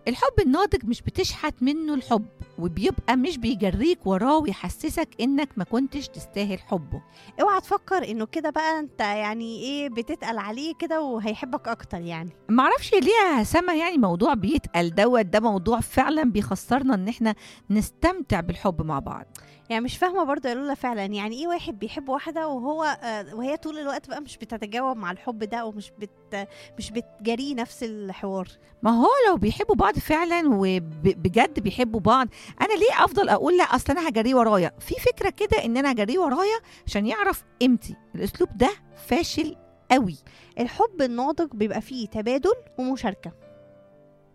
الحب الناضج مش بتشحت منه الحب وبيبقى مش بيجريك وراه ويحسسك انك ما كنتش تستاهل حبه اوعى تفكر انه كده بقى انت يعني ايه بتتقل عليه كده وهيحبك اكتر يعني معرفش ليه يا سما يعني موضوع بيتقل دوت ده موضوع فعلا بيخسرنا ان احنا نستمتع بالحب مع بعض يعني مش فاهمه برضه يا لولا فعلا يعني ايه واحد بيحب واحده وهو آه، وهي طول الوقت بقى مش بتتجاوب مع الحب ده ومش بت مش بتجريه نفس الحوار ما هو لو بيحبوا بعض فعلا وبجد بيحبوا بعض انا ليه افضل اقول لا اصل انا هجريه ورايا في فكره كده ان انا هجريه ورايا عشان يعرف قيمتي الاسلوب ده فاشل قوي الحب الناضج بيبقى فيه تبادل ومشاركه